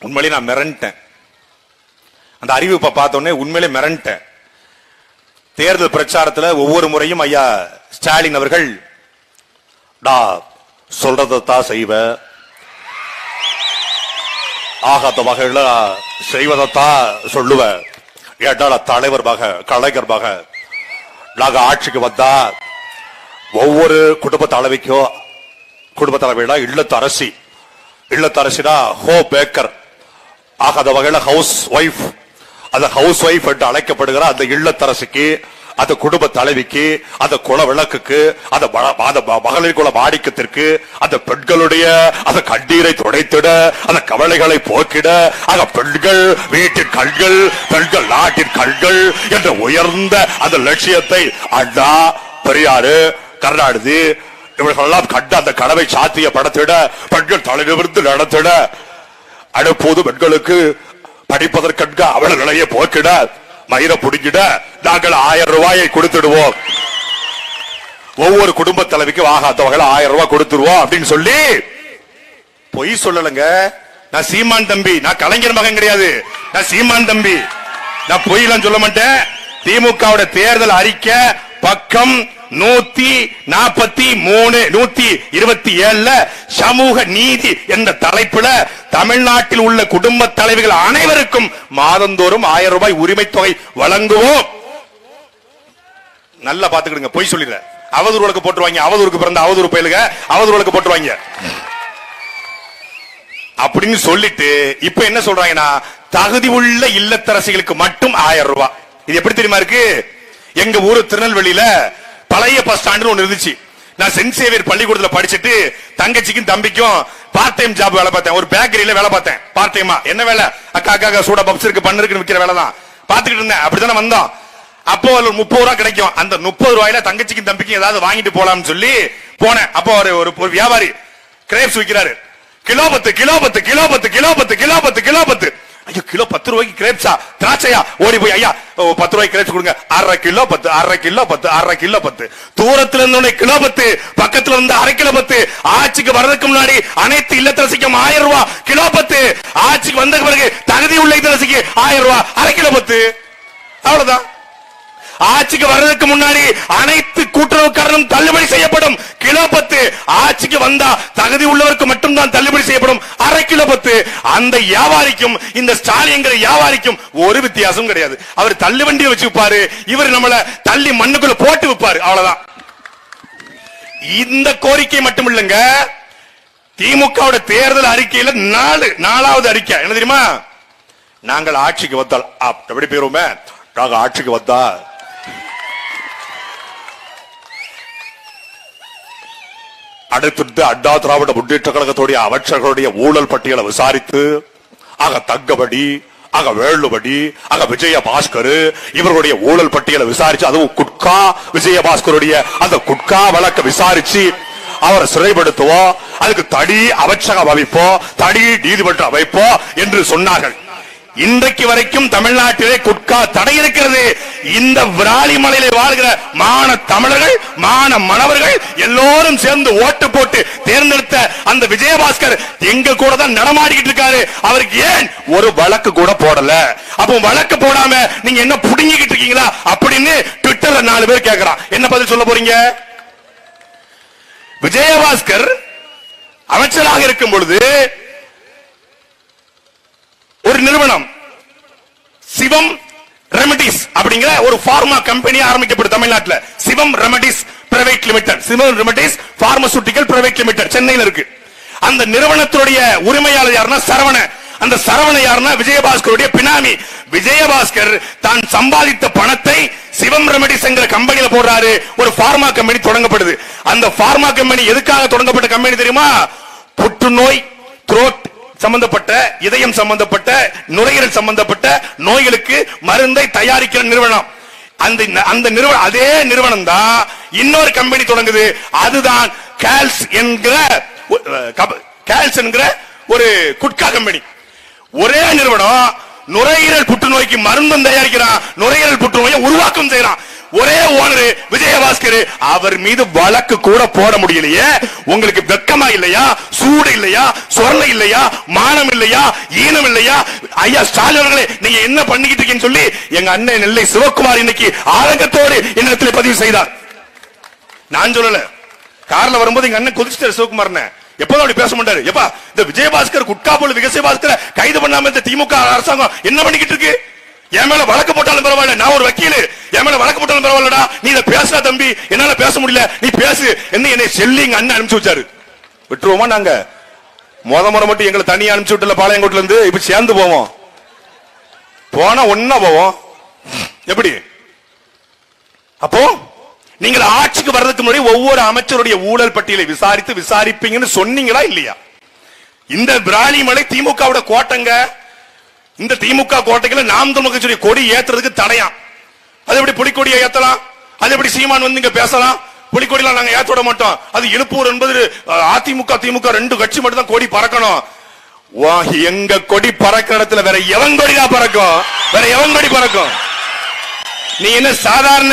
உண்மையிலே நான் மிரண்டேன் அந்த அறிவிப்பை பார்த்த உடனே உண்மையிலே மிரண்டேன் தேர்தல் பிரச்சாரத்துல ஒவ்வொரு முறையும் ஐயா ஸ்டாலின் அவர்கள் டா சொல்றதைத்தான் செய்வ ஆகாத வகையில செய்வதைத்தான் சொல்லுவ ஏட்டால தலைவர் மக கலைஞர் மக நாங்க ஆட்சிக்கு வந்தா ஒவ்வொரு குடும்ப தலைவிக்கும் குடும்ப தலைவினா இல்லத்து அரசி இல்லத்து அரசினா ஹோ பேக்கர் ஆகாத வகையில ஹவுஸ் ஒய்ஃப் அந்த ஹவுஸ் ஒய்ஃப் என்று அழைக்கப்படுகிற அந்த இல்லத்தரசிக்கு அந்த குடும்ப தலைவிக்கு அந்த குல விளக்குக்கு அந்த ம- அந்த ம- மகளிர் குல மாணிக்கத்திற்கு அந்த பெண்களுடைய அந்த கண்ணீரை துடைத்திட அந்த கவலைகளை போக்கிட அந்த பெண்கள் வீட்டின் கண்கள் பெண்கள் நாட்டின் கண்கள் என்ற உயர்ந்த அந்த லட்சியத்தை அண்ணா பெரியாரு கருணாநிதி இவர்களெல்லாம் கண்டு அந்த கனவை சாத்திய படத்திட பெண்கள் தலைநிமிர்ந்து நடத்திட அடுப்போது பெண்களுக்கு படிப்பதற்கென்க அவர்களையே போக்கிட மயிர புடுங்கிட நாங்கள் ஆயிரம் ரூபாயை கொடுத்துடுவோம் ஒவ்வொரு குடும்ப தலைவிக்கும் ஆகாத வகையில் ஆயிரம் ரூபாய் கொடுத்துருவோம் அப்படின்னு சொல்லி பொய் சொல்லலங்க நான் சீமான் தம்பி நான் கலைஞர் மகன் கிடையாது நான் சீமான் தம்பி நான் பொய்லாம் சொல்ல மாட்டேன் திமுகவோட தேர்தல் அறிக்கை பக்கம் நூத்தி நாற்பத்தி மூணு நூத்தி இருபத்தி ஏழுல சமூக நீதி என்ற தலைப்புல தமிழ்நாட்டில் உள்ள குடும்ப தலைவிகள் அனைவருக்கும் மாதந்தோறும் ஆயிரம் ரூபாய் உரிமை தொகை வழங்குவோம் நல்லா பாத்துக்கிடுங்க பொய் சொல்லிடுற அவதூறு வழக்கு போட்டுருவாங்க அவதூறுக்கு பிறந்த அவதூறு பயலுக அவதூறு வழக்கு போட்டுருவாங்க அப்படின்னு சொல்லிட்டு இப்ப என்ன சொல்றாங்கன்னா தகுதி உள்ள இல்லத்தரசிகளுக்கு மட்டும் ஆயிரம் ரூபாய் இது எப்படி தெரியுமா இருக்கு எங்க ஊரு திருநெல்வேலியில பழைய பஸ் ஸ்டாண்டு ஒண்ணு இருந்துச்சு நான் சென்ட் சேவியர் பள்ளிக்கூடத்துல படிச்சுட்டு தங்கச்சிக்கும் தம்பிக்கும் பார்ட் டைம் ஜாப் வேலை பார்த்தேன் ஒரு பேக்கரியில வேலை பார்த்தேன் பார்ட் டைமா என்ன வேலை அக்கா அக்கா அக்கா சூடா பப்ஸ் இருக்கு பண்ணு இருக்குன்னு விக்கிற வேலை தான் பாத்துக்கிட்டு இருந்தேன் அப்படித்தானே வந்தோம் அப்போ ஒரு முப்பது ரூபா கிடைக்கும் அந்த முப்பது ரூபாயில தங்கச்சிக்கும் தம்பிக்கும் ஏதாவது வாங்கிட்டு போலாம்னு சொல்லி போனேன் அப்போ ஒரு ஒரு ஒரு வியாபாரி கிரேப்ஸ் விக்கிறாரு கிலோ பத்து கிலோ பத்து கிலோ பத்து கிலோ பத்து கிலோ பத்து கிலோ பத்து ஐயோ கிலோ பத்து ரூபாய்க்கு கிரேப்ஸா திராட்சையா ஓடி போய் ஐயா ஓ, பத்து ரூபாய்க்கு கிரேப்ஸ் கொடுங்க அரை கிலோ பத்து அரை கிலோ பத்து அரை கிலோ பத்து தூரத்துல இருந்தோடனே கிலோ பத்து பக்கத்துல இருந்து அரை கிலோ பத்து ஆட்சிக்கு வர்றதுக்கு முன்னாடி அனைத்து இல்லத்தரசிக்கும் ஆயிரம் ரூபாய் கிலோ பத்து ஆட்சிக்கு வந்த பிறகு தகுதி உள்ள இல்லத்தரசிக்கு ஆயிரம் ரூபாய் அரை கிலோ பத்து அவ்வளவுதான் ஆட்சிக்கு வர்றதுக்கு முன்னாடி அனைத்து கூட்டுறவுக்காரனும் தள்ளுபடி செய்யப்படும் கிலோ பத்து ஆட்சிக்கு வந்தா தகுதி உள்ளவருக்கு மட்டும்தான் தள்ளுபடி செய்யப்படும் அரை கிலோ பத்து அந்த வியாபாரிக்கும் இந்த ஸ்டாலின்ங்கிற வியாபாரிக்கும் ஒரு வித்தியாசம் கிடையாது அவர் தள்ளு வண்டியை வச்சு விப்பாரு இவர் நம்மள தள்ளி மண்ணுக்குள்ள போட்டு விப்பாரு அவ்வளவுதான் இந்த கோரிக்கை மட்டும் இல்லைங்க திமுகவோட தேர்தல் அறிக்கையில நாலு நாலாவது அறிக்கை என்ன தெரியுமா நாங்கள் ஆட்சிக்கு வந்தால் அப்~ எப்படி போயிருவோமே நாங்க ஆட்சிக்கு வந்தா அடுத்திருந்து அண்ணா திராவிட முன்னேற்ற கழகத்துடைய அமைச்சர்களுடைய ஊழல் பட்டியலை விசாரித்து ஆக தங்கபடி ஆக வேலுபடி ஆக விஜய பாஸ்கர் இவர்களுடைய ஊழல் பட்டியலை விசாரிச்சு அதுவும் குட்கா விஜய பாஸ்கருடைய அந்த குட்கா வழக்க விசாரிச்சு அவரை சிறைப்படுத்துவோம் அதுக்கு தனி அமைச்சகம் அமைப்போம் தனி நீதிமன்றம் அமைப்போம் என்று சொன்னார்கள் இன்றைக்கு வரைக்கும் தமிழ்நாட்டிலே குட்கா தடை இருக்கிறது இந்த விராலிமலையிலே வாழ்கிற மான தமிழர்கள் மான மணவர்கள் எல்லோரும் சேர்ந்து ஓட்டு போட்டு தேர்ந்தெடுத்த அந்த விஜயபாஸ்கர் எங்க கூட தான் நடமாடிக்கிட்டு இருக்காரு அவருக்கு ஏன் ஒரு வழக்கு கூட போடல அப்போ வழக்கு போடாம நீங்க என்ன புடுங்கிக்கிட்டு இருக்கீங்களா அப்படின்னு ட்விட்டர்ல நாலு பேர் கேக்குறான் என்ன பதில் சொல்ல போறீங்க விஜயபாஸ்கர் அமைச்சராக இருக்கும் பொழுது ஒரு நிறுவனம் சிவம் ரெமடிஸ் அப்படிங்கிற ஒரு பார்மா கம்பெனி ஆரம்பிக்கப்படும் தமிழ்நாட்டுல Shivam remedies private limited Shivam remedies pharmaceutical private limited சென்னையில இருக்கு அந்த நிறுவனத்துடைய உரிமையாளர் யாருன்னா சரவண அந்த சரவண யாருன்னா விஜயபாஸ்கருடைய பினாமி விஜயபாஸ்கர் தான் சம்பாதித்த பணத்தை சிவம் ரெமடிஸ் என்கிற கம்பெனியில போடுறாரு ஒரு பார்மா கம்பெனி தொடங்கப்படுது அந்த பார்மா கம்பெனி எதுக்காக தொடங்கப்பட்ட கம்பெனி தெரியுமா புற்றுநோய் த்ரோட் சம்பந்தப்பட்ட இதயம் சம்பந்தப்பட்ட நுரையீரல் சம்பந்தப்பட்ட நோய்களுக்கு மருந்தை தயாரிக்கிற நிறுவனம் அந்த அந்த நிறுவனம் அதே நிறுவனம் தான் இன்னொரு கம்பெனி தொடங்குது அதுதான் கேல்ஸ் என்கிற கேல்ஸ் என்கிற ஒரு குட்கா கம்பெனி ஒரே நிறுவனம் நுரையீரல் புற்றுநோய்க்கு மருந்தும் தயாரிக்கிறான் நுரையீரல் புற்றுநோயை உருவாக்கம் செய்யறான் ஒரே ஓனர் விஜயபாஸ்கர் அவர் மீது வழக்கு கூட போட முடியலையே உங்களுக்கு வெக்கமா இல்லையா சூடு இல்லையா சொரணை இல்லையா மானம் இல்லையா ஈனம் இல்லையா ஐயா ஸ்டாலின் அவர்களே நீங்க என்ன பண்ணிக்கிட்டு இருக்கீங்கன்னு சொல்லி எங்க அண்ணன் நெல்லை சிவகுமார் இன்னைக்கு ஆரங்கத்தோடு என்னிடத்தில் பதிவு செய்தார் நான் சொல்லல கார்ல வரும்போது எங்க அண்ணன் குதிச்சிட்டாரு சிவகுமார் எப்போதும் அப்படி பேச மாட்டாரு எப்பா இந்த விஜயபாஸ்கர் குட்கா போல விஜயபாஸ்கர் கைது பண்ணாம இந்த திமுக அரசாங்கம் என்ன பண்ணிக்கிட்டு இருக்கு என் மேல வழக்கு போட்டாலும் பரவாயில்ல நான் ஒரு வக்கீல் என் மேல வழக்கு போட்டாலும் பரவாயில்லடா நீ இதை பேசுறா தம்பி என்னால பேச முடியல நீ பேசு என்ன என்னை செல்லி எங்க அண்ணன் அனுப்பிச்சு வச்சாரு விட்டுருவோமா நாங்க முத முறை மட்டும் எங்களை தனியா அனுப்பிச்சு விட்டுல பாளையங்கோட்டுல இருந்து இப்ப சேர்ந்து போவோம் போனா ஒன்னா போவோம் எப்படி அப்போ நீங்கள் ஆட்சிக்கு வர்றதுக்கு முன்னாடி ஒவ்வொரு அமைச்சருடைய ஊழல் பட்டியலை விசாரித்து விசாரிப்பீங்கன்னு சொன்னீங்களா இல்லையா இந்த பிராணிமலை திமுகவோட கோட்டைங்க இந்த திமுக கோட்டைகளை நாம் தமிழ் கட்சியுடைய கொடி ஏத்துறதுக்கு தடையாம் அது எப்படி புலிக்கொடியை ஏத்தலாம் அது எப்படி சீமான் வந்து இங்க பேசலாம் புலிக்கொடிலாம் நாங்க ஏத்த விட மாட்டோம் அது இழுப்பூர் என்பது அஹ், அதிமுக திமுக ரெண்டு கட்சி மட்டும் தான் கொடி பறக்கணும் வா, எங்க கொடி பறக்கிற இடத்துல வேற எவன் கொடி தான் பறக்கும் வேற எவன் கொடி பறக்கும் நீ என்ன சாதாரண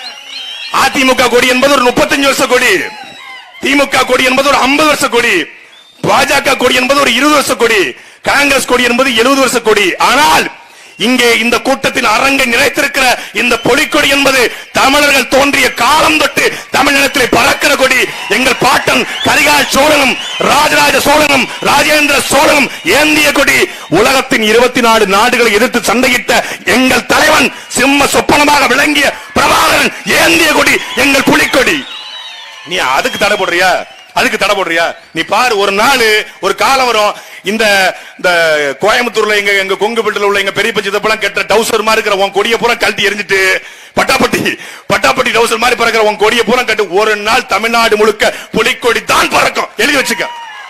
அதிமுக கொடி என்பது ஒரு முப்பத்தஞ்சு வருஷ கொடி திமுக கொடி என்பது ஒரு ஐம்பது வருஷ கொடி பாஜக கொடி என்பது ஒரு இருபது வருஷ கொடி காங்கிரஸ் கொடி என்பது எழுபது வருஷ கொடி ஆனால் இங்கே இந்த கூட்டத்தின் அரங்கை நிறைத்திருக்கிற இந்த பொலிக்கொடி என்பது தமிழர்கள் தோன்றிய காலம் தொட்டு தமிழினத்திலே பறக்கிற கொடி எங்கள் பாட்டன் கரிகால் சோழனும் ராஜராஜ சோழனும் ராஜேந்திர சோழனும் ஏந்திய கொடி உலகத்தின் இருபத்தி நாலு நாடுகளை எதிர்த்து சண்டையிட்ட எங்கள் தலைவன் சிம்ம சொப்பனமாக விளங்கிய பிரபாகரன் ஏந்திய கொடி எங்கள் புலிக்கொடி நீ அதுக்கு தடை போடுறியா அதுக்கு தடை போடுறியா நீ பாரு ஒரு நாள் ஒரு காலம் வரும் இந்த இந்த கோயம்புத்தூர்ல எங்க எங்க கொங்குபட்டில உள்ள எங்க பெரிய பட்சத்தப்பெல்லாம் கெட்ட டவுசர் மாதிரி இருக்கிற உன் கொடியை பூரா கழட்டி எரிஞ்சிட்டு பட்டாப்பட்டி பட்டாப்பட்டி டவுசர் மாதிரி பறக்கிற உன் கொடியை பூரா கட்டு ஒரு நாள் தமிழ்நாடு முழுக்க புலிக்கொடி தான் பறக்கும் எழுதி வச்சுக்க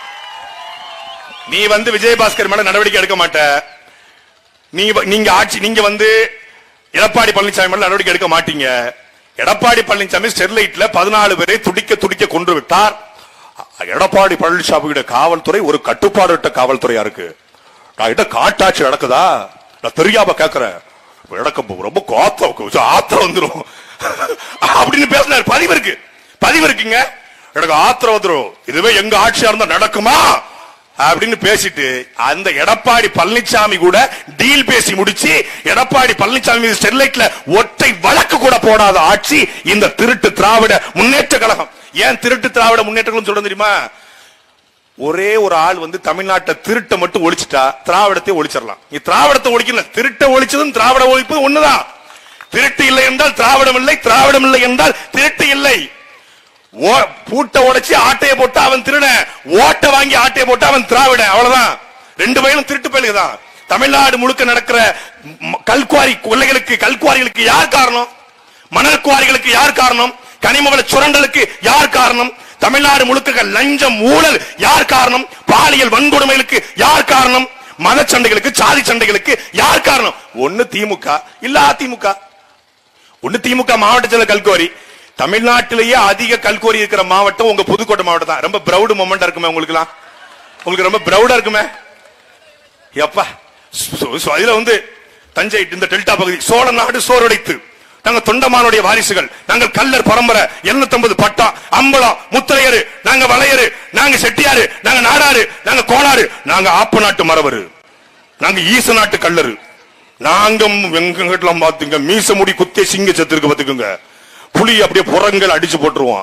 நீ வந்து விஜயபாஸ்கர் மேல நடவடிக்கை எடுக்க மாட்ட நீ வ- நீங்க ஆட்சி நீங்க வந்து எடப்பாடி பழனிசாமி மேல நடவடிக்கை எடுக்க மாட்டீங்க எடப்பாடி பழனிசாமி ஸ்டெர்லைட்ல பதினாலு பேரை துடிக்க துடிக்க கொன்று விட்டார் அ- எடப்பாடி பழனிசாமியோட காவல்துறை ஒரு கட்டுப்பாடு காவல்துறையா இருக்கு நான் கிட்ட காட்டாட்சி நடக்குதா நான் தெரியாம கேக்குறேன் எனக்கு ரொம்ப காத்தம் ஆத்திரம் வந்துரும் அப்படின்னு பேசினார் பதிவு இருக்கு பதிவு இருக்குங்க எனக்கு ஆத்திரம் வந்துரும் இதுவே எங்க ஆட்சியா இருந்தா நடக்குமா அப்படின்னு பேசிட்டு அந்த எடப்பாடி பழனிசாமி கூட டீல் பேசி முடிச்சு எடப்பாடி பழனிசாமி மீது ஸ்டெர்லைட்ல ஒற்றை வழக்கு கூட போடாத ஆட்சி இந்த திருட்டு திராவிட முன்னேற்ற கழகம் ஏன் திருட்டு திராவிட முன்னேற்ற சொல்றது தெரியுமா ஒரே ஒரு ஆள் வந்து தமிழ்நாட்டை திருட்ட மட்டும் ஒழிச்சிட்டா திராவிடத்தை ஒழிச்சிடலாம் நீ திராவிடத்தை ஒழிக்கல திருட்ட ஒழிச்சதும் திராவிட ஒழிப்பு ஒண்ணுதான் திருட்டு இல்லை என்றால் திராவிடம் இல்லை திராவிடம் இல்லை என்றால் திருட்டு இல்லை ஓ- பூட்டை உடைச்சு ஆட்டைய போட்டு அவன் திருட ஓட்டை வாங்கி ஆட்டைய போட்டு அவன் திராவிட அவ்வளவுதான் ரெண்டு பயிலும் திருட்டு பயிலுக்கு தான் தமிழ்நாடு முழுக்க நடக்கிற ம- கல்குவாரி கொள்ளைகளுக்கு கல்குவாரிகளுக்கு யார் காரணம் மணல் குவாரிகளுக்கு யார் காரணம் கனிமவள சுரண்டலுக்கு யார் காரணம் தமிழ்நாடு முழுக்க லஞ்சம் ஊழல் யார் காரணம் பாலியல் வன்கொடுமைகளுக்கு யார் காரணம் மத சண்டைகளுக்கு சாதி சண்டைகளுக்கு யார் காரணம் ஒண்ணு திமுக இல்ல அதிமுக ஒண்ணு திமுக மாவட்ட செயல கல்கோரி தமிழ்நாட்டிலேயே அதிக கல்கோரி இருக்கிற மாவட்டம் உங்க புதுக்கோட்டை மாவட்டம் தான் ரொம்ப பிரௌடு மொமெண்டா இருக்குமே உங்களுக்கு உங்களுக்கு ரொம்ப பிரௌடா இருக்குமே எப்பா சோ- சோ- இதுல வந்து தஞ்சை இந்த டெல்டா பகுதி சோழ நாடு சோறுடைத்து நாங்க தொண்டமானுடைய வாரிசுகள் நாங்கள் கல்லர் பரம்பரை 750 பட்டா அம்பலம் முத்திரையரு நாங்க வளையரு நாங்க செட்டியாரு நாங்க நாடாரு நாங்க கோணாரு நாங்க ஆப்ப நாட்டு மரவரு நாங்க ஈச நாட்டு கல்லரு நாங்க எங்க வீட்டுல பாத்துங்க மீச முடி குத்தே சிங்க செத்துருக்கு பாத்துக்குங்க புலி அப்படியே புறங்கள் அடிச்சு போட்டுருவோம்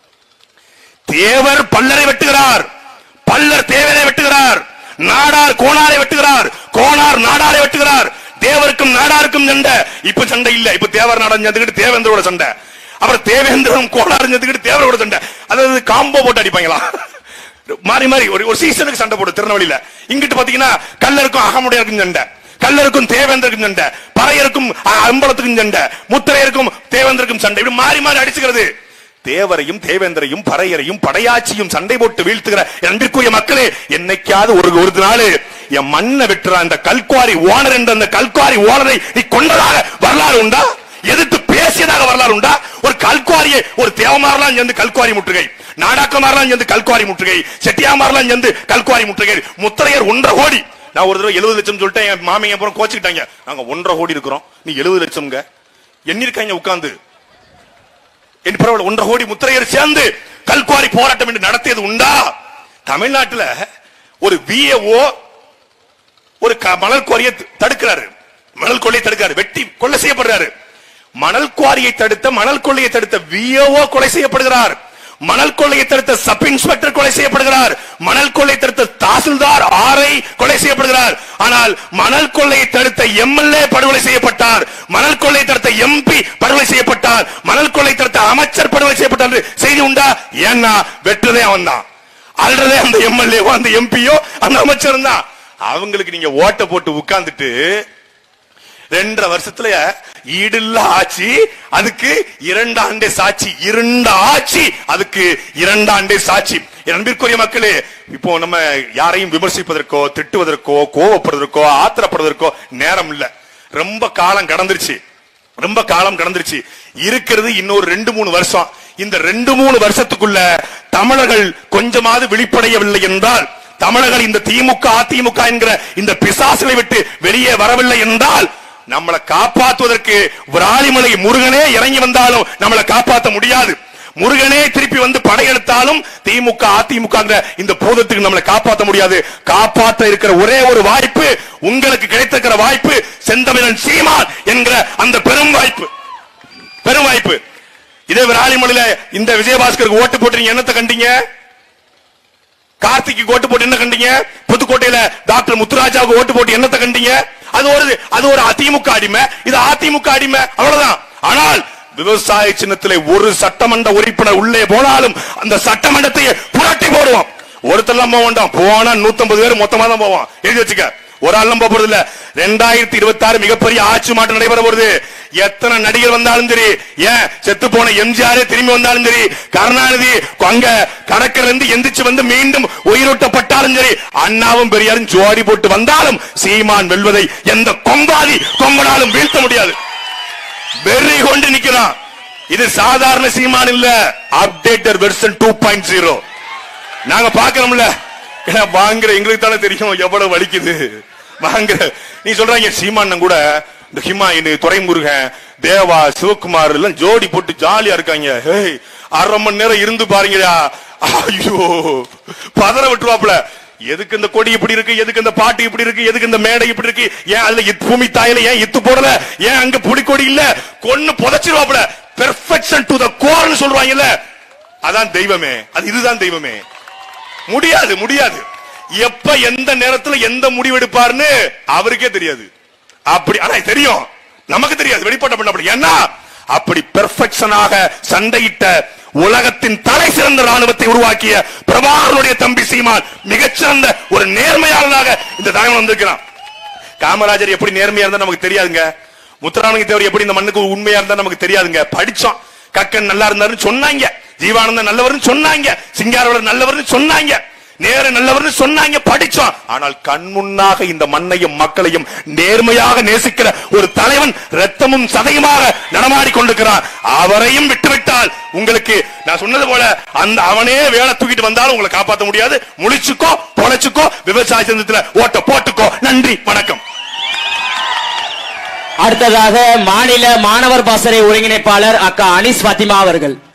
தேவர் பல்லரை வெட்டுகிறார் பல்லர் தேவரை வெட்டுகிறார் நாடார் கோணாரை வெட்டுகிறார் கோணார் நாடாரை வெட்டுகிறார் தேவருக்கும் நாடாருக்கும் சண்டை இப்ப சண்டை இல்ல இப்ப தேவர் நாடன் சேர்ந்துக்கிட்டு தேவேந்திரோட சண்டை அப்புறம் தேவேந்திரம் கோணாரும் சேர்ந்துக்கிட்டு தேவரோட சண்டை அதாவது காம்போ போட்டு அடிப்பாங்களா மாறி மாறி ஒரு ஒரு சீசனுக்கு சண்டை போடு திருநெல்வேலியில இங்கிட்டு பாத்தீங்கன்னா கல்லருக்கும் அகமுடையருக்கும் சண்டை கல்லருக்கும் தேவேந்தருக்கும் சண்டை பறையருக்கும் அ- அம்பலத்துக்கும் சண்டை முத்திரையருக்கும் தேவேந்தருக்கும் சண்டை இப்படி மாறி மாறி அடிச்சுக்கிறது தேவரையும் தேவேந்தரையும் பறையரையும் படையாச்சியும் சண்டை போட்டு வீழ்த்துகிற என் அன்பிற்குரிய மக்களே என்னைக்காவது ஒரு ஒரு நாள் என் மண்ணை வெட்டுற அந்த கல்குவாரி ஓனர் என்ற அந்த கல்குவாரி ஓனரை நீ கொண்டதாக வரலாறு உண்டா எதிர்த்து பேசியதாக வரலாறு உண்டா ஒரு கல்குவாரியை ஒரு தேவமாரெல்லாம் சேர்ந்து கல்குவாரி முற்றுகை நாடாக்கமாரெல்லாம் சேர்ந்து கல்குவாரி முற்றுகை செட்டியாமாரெல்லாம் சேர்ந்து கல்குவாரி முற்றுகை முத்திரையர் ஒன்றரை கோடி நான் ஒரு தடவை எழுபது லட்சம் சொல்லிட்டேன் என் மாமிங்க அப்புறம் கோச்சுக்கிட்டாங்க நாங்க ஒன்றரை கோடி இருக்கிறோம் நீ எழுபது லட்சம்ங்க எண்ணிருக்காங்க உட்கார்ந்து என்று பரவாயில்ல ஒன்றரை கோடி முத்திரையர் சேர்ந்து கல்குவாரி போராட்டம் என்று நடத்தியது உண்டா தமிழ்நாட்டுல ஒரு விஏஓ ஒரு க- மணல் குவாரியை த- தடுக்கிறாரு மணல் கொள்ளையை தடுக்கிறாரு வெட்டி கொலை செய்யப்படுறாரு மணல் குவாரியை தடுத்த மணல் கொள்ளையை தடுத்த விஏஓ கொலை செய்யப்படுகிறார் மணல் கொள்ளையை தடுத்த சப் இன்ஸ்பெக்டர் கொலை செய்யப்படுகிறார் மணல் கொள்ளை தடுத்த தாசில்தார் ஆரை கொலை செய்யப்படுகிறார் ஆனால் மணல் கொள்ளையை தடுத்த எம்எல்ஏ படுகொலை செய்யப்பட்டார் மணல் கொள்ளையை தடுத்த எம்பி படுகொலை செய்யப்பட்டார் மணல் கொள்ளை தடுத்த அமைச்சர் படுகொலை செய்யப்பட்டார் என்று செய்தி உண்டா ஏன்னா வெற்றதே அவன் தான் அல்றதே அந்த எம்எல்ஏவோ அந்த எம்பியோ அந்த அமைச்சரும் தான் அவங்களுக்கு நீங்க ஓட்ட போட்டு உட்கார்ந்துட்டு ரெண்டரை வருஷத்துல ஈடில்ல ஆட்சி அதுக்கு இரண்டாண்டே சாட்சி இருண்ட ஆட்சி அதுக்கு இரண்டாண்டே சாட்சி என் அன்பிற்குரிய மக்களே இப்போ நம்ம யாரையும் விமர்சிப்பதற்கோ திட்டுவதற்கோ கோவப்படுவதற்கோ ஆத்திரப்படுவதற்கோ நேரம் இல்ல ரொம்ப காலம் கடந்துருச்சு ரொம்ப காலம் கடந்துருச்சு இருக்கிறது இன்னொரு ரெண்டு மூணு வருஷம் இந்த ரெண்டு மூணு வருஷத்துக்குள்ள தமிழர்கள் கொஞ்சமாவது விழிப்படையவில்லை என்றால் தமிழர்கள் இந்த திமுக அதிமுக என்கிற இந்த பிசாசுகளை விட்டு வெளியே வரவில்லை என்றால் நம்மளை காப்பாற்றுவதற்கு விராலிமலை முருகனே இறங்கி வந்தாலும் நம்மளை காப்பாற்ற முடியாது முருகனே திருப்பி வந்து படையெடுத்தாலும் திமுக அதிமுக ங்கிற இந்த போதத்துக்கு நம்மளை காப்பாற்ற முடியாது காப்பாற்ற இருக்கிற ஒரே ஒரு வாய்ப்பு உங்களுக்கு கிடைத்திருக்கிற வாய்ப்பு செந்தமிழன் சீமான் என்கிற அந்த பெரும் வாய்ப்பு பெரும் வாய்ப்பு இதே விராலிமலையில இந்த விஜயபாஸ்கருக்கு ஓட்டு போட்டு நீங்க என்னத்தை கண்டீங்க கார்த்திக்கு ஓட்டு போட்டு என்ன கண்டீங்க புதுக்கோட்டையில டாக்டர் முத்துராஜாவுக்கு ஓட்டு போட்டு என்னத்தை கண்டீங்க அது ஒரு அது ஒரு அதிமுக அடிமை இது அதிமுக அடிமை அவ்வளவுதான் ஆனால் விவசாய சின்னத்திலே ஒரு சட்டமன்ற உறுப்பினர் உள்ளே போனாலும் அந்த சட்டமன்றத்தை புரட்டி போடுவோம் ஒருத்தெல்லாம் போக வேண்டாம் போனா நூத்தம்பது பேர் மொத்தமா தான் போவோம் எழுதி வச்சுக்க ஒரு ஆளும் போக போறது இல்ல ரெண்டாயிரத்தி இருபத்தி ஆறு மிகப்பெரிய ஆட்சி மாற்றம் நடைபெற போறது எத்தனை நடிகர் வந்தாலும் சரி ஏன் செத்து போன எம்ஜிஆர் திரும்பி வந்தாலும் சரி கருணாநிதி அங்க கடற்கரை இருந்து எந்திரிச்சு வந்து மீண்டும் உயிரூட்டப்பட்டாலும் சரி அண்ணாவும் பெரியாரும் ஜோடி போட்டு வந்தாலும் சீமான் வெல்வதை எந்த கொம்பாதி கொம்பனாலும் வீழ்த்த முடியாது வெறி கொண்டு நிக்கிறான் இது சாதாரண சீமான் இல்ல updated version two point zero நாங்க பாக்குறோம்ல ஏன்னா வாங்குற எங்களுக்கு தானே தெரியும் எவ்வளவு வலிக்குது வாங்குற நீ சொல்றாங்க சீமானன் கூட இந்த ஹிமாயின் துறைமுருகன் தேவா சிவகுமார் எல்லாம் ஜோடி போட்டு ஜாலியா இருக்காங்க ஹேய் அரை மணி நேரம் இருந்து பாருங்கடா ஐயோ பதற விட்டுருவாப்ல எதுக்கு இந்த கொடி இப்படி இருக்கு எதுக்கு இந்த பாட்டு இப்படி இருக்கு எதுக்கு இந்த மேடை இப்படி இருக்கு ஏன் அதுல இத் பூமி தாயில ஏன் இத்து போடல ஏன் அங்க புடிக்கொடி இல்ல கொன்னு புதைச்சிருவாப்ல பெர்ஃபெக்ஷன் டு த கோர்னு சொல்றாங்கல்ல அதான் தெய்வமே அது இதுதான் தெய்வமே முடியாது முடியாது எப்ப எந்த நேரத்துல எந்த முடிவு எடுப்பாருன்னு அவருக்கே தெரியாது அப்படி ஆனா தெரியும் நமக்கு தெரியாது வெளிப்பட்ட பண்ண அப்படி ஏன்னா அப்படி பெர்ஃபெக்ஷனாக சண்டையிட்ட உலகத்தின் தலை சிறந்த ராணுவத்தை உருவாக்கிய பிரபாகரனுடைய தம்பி சீமான் மிகச்சிறந்த ஒரு நேர்மையாளனாக இந்த தலைவன் வந்திருக்கிறான் காமராஜர் எப்படி நேர்மையா இருந்தா நமக்கு தெரியாதுங்க முத்துராமலிங்க தேவர் எப்படி இந்த மண்ணுக்கு உண்மையா இருந்தா நமக்கு தெரியாதுங்க படிச்சோம் கக்கன் நல்லா இருந்தாருன்னு சொன்னாங்க ஜீவானந்தன் நல்லவர்னு சொன்னாங்க சிங்காரவர் நல்லவர்னு சொன்னாங்க நேரு நல்லவர்னு சொன்னாங்க படிச்சோம் ஆனால் கண் முன்னாக இந்த மண்ணையும் மக்களையும் நேர்மையாக நேசிக்கிற ஒரு தலைவன் ரத்தமும் சதையுமாக நடமாடி கொண்டிருக்கிறான் அவரையும் விட்டுவிட்டால் உங்களுக்கு நான் சொன்னது போல அந்த அவனே வேலை தூக்கிட்டு வந்தாலும் உங்களை காப்பாற்ற முடியாது முழிச்சுக்கோ பொழைச்சுக்கோ விவசாய சந்தத்துல ஓட்ட போட்டுக்கோ நன்றி வணக்கம் அடுத்ததாக மாநில மாணவர் பாசறை ஒருங்கிணைப்பாளர் அக்கா அனிஸ் பாத்திமா அவர்கள்